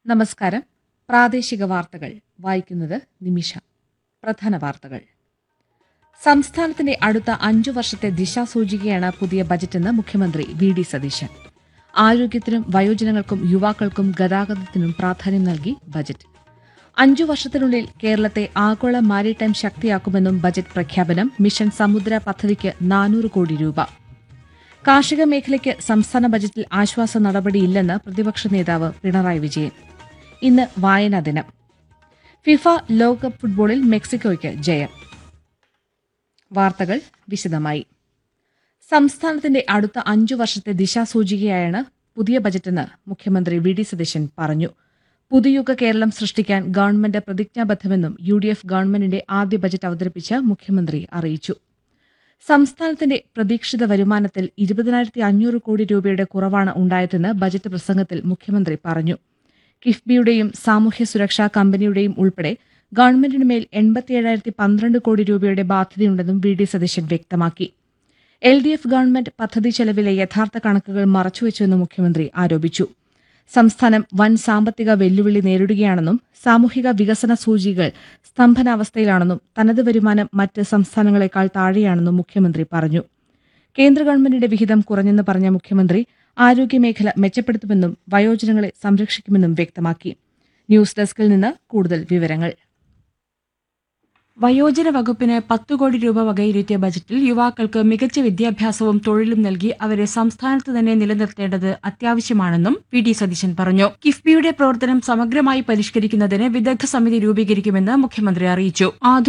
നമസ്കാരം പ്രാദേശിക വാർത്തകൾ വായിക്കുന്നത് നിമിഷ പ്രധാന വാർത്തകൾ സംസ്ഥാനത്തിന്റെ അടുത്ത അഞ്ചു വർഷത്തെ ദിശാസൂചികയാണ് പുതിയ ബജറ്റെന്ന് മുഖ്യമന്ത്രി വി ഡി സതീശൻ ആരോഗ്യത്തിനും വയോജനങ്ങൾക്കും യുവാക്കൾക്കും ഗതാഗതത്തിനും പ്രാധാന്യം നൽകി ബജറ്റ് അഞ്ചു വർഷത്തിനുള്ളിൽ കേരളത്തെ ആഗോള മാരിടൈം ശക്തിയാക്കുമെന്നും ബജറ്റ് പ്രഖ്യാപനം മിഷൻ സമുദ്ര പദ്ധതിക്ക് നാനൂറ് കോടി രൂപ കാർഷിക മേഖലയ്ക്ക് സംസ്ഥാന ബജറ്റിൽ ആശ്വാസ നടപടിയില്ലെന്ന് പ്രതിപക്ഷ നേതാവ് പിണറായി വിജയൻ ഇന്ന് വായനാ ദിനം ഫിഫ ലോകകപ്പ് ഫുട്ബോളിൽ മെക്സിക്കോയ്ക്ക് ജയം വാർത്തകൾ വിശദമായി സംസ്ഥാനത്തിന്റെ അടുത്ത അഞ്ചു വർഷത്തെ ദിശാസൂചികയാണ് പുതിയ ബജറ്റെന്ന് മുഖ്യമന്ത്രി വി ഡി സതീശൻ പറഞ്ഞു പുതുയുഗ കേരളം സൃഷ്ടിക്കാൻ ഗവൺമെന്റ് പ്രതിജ്ഞാബദ്ധമെന്നും യു ഡി എഫ് ഗവൺമെന്റിന്റെ ആദ്യ ബജറ്റ് അവതരിപ്പിച്ച് മുഖ്യമന്ത്രി അറിയിച്ചു സംസ്ഥാനത്തിന്റെ പ്രതീക്ഷിത വരുമാനത്തിൽ ഇരുപതിനായിരത്തി അഞ്ഞൂറ് കോടി രൂപയുടെ കുറവാണ് ഉണ്ടായതെന്ന് ബജറ്റ് പ്രസംഗത്തിൽ മുഖ്യമന്ത്രി പറഞ്ഞു കിഫ്ബിയുടെയും സാമൂഹ്യ സുരക്ഷാ കമ്പനിയുടെയും ഉൾപ്പെടെ ഗവൺമെന്റിന് മേൽ എൺപത്തിയേഴായിരത്തി പന്ത്രണ്ട് കോടി രൂപയുടെ ബാധ്യതയുണ്ടെന്നും വി ഡി സതീശൻ വ്യക്തമാക്കി എൽ ഡി എഫ് ഗവൺമെന്റ് പദ്ധതി ചെലവിലെ യഥാർത്ഥ കണക്കുകൾ മറച്ചുവെച്ചുവെന്ന് മുഖ്യമന്ത്രി ആരോപിച്ചു സംസ്ഥാനം വൻ സാമ്പത്തിക വെല്ലുവിളി നേരിടുകയാണെന്നും സാമൂഹിക വികസന സൂചികകൾ സ്തംഭനാവസ്ഥയിലാണെന്നും തനത് വരുമാനം മറ്റ് സംസ്ഥാനങ്ങളെക്കാൾ താഴെയാണെന്നും മുഖ്യമന്ത്രി പറഞ്ഞു കേന്ദ്ര ഗവൺമെന്റിന്റെ വിഹിതം കുറഞ്ഞെന്ന് പറഞ്ഞ മുഖ്യമന്ത്രി ആരോഗ്യമേഖല മെച്ചപ്പെടുത്തുമെന്നും വയോജനങ്ങളെ സംരക്ഷിക്കുമെന്നും വ്യക്തമാക്കി ന്യൂസ് ഡെസ്കിൽ നിന്ന് കൂടുതൽ വിവരങ്ങൾ വയോജന വകുപ്പിന് പത്തു കോടി രൂപ വകയിരുത്തിയ ബജറ്റിൽ യുവാക്കൾക്ക് മികച്ച വിദ്യാഭ്യാസവും തൊഴിലും നൽകി അവരെ സംസ്ഥാനത്ത് തന്നെ നിലനിർത്തേണ്ടത് അത്യാവശ്യമാണെന്നും വി ഡി സതീശൻ പറഞ്ഞു കിഫ്ബിയുടെ പ്രവർത്തനം സമഗ്രമായി പരിഷ്കരിക്കുന്നതിന് വിദഗ്ധ സമിതി രൂപീകരിക്കുമെന്ന് മുഖ്യമന്ത്രി അറിയിച്ചു ആധുനിക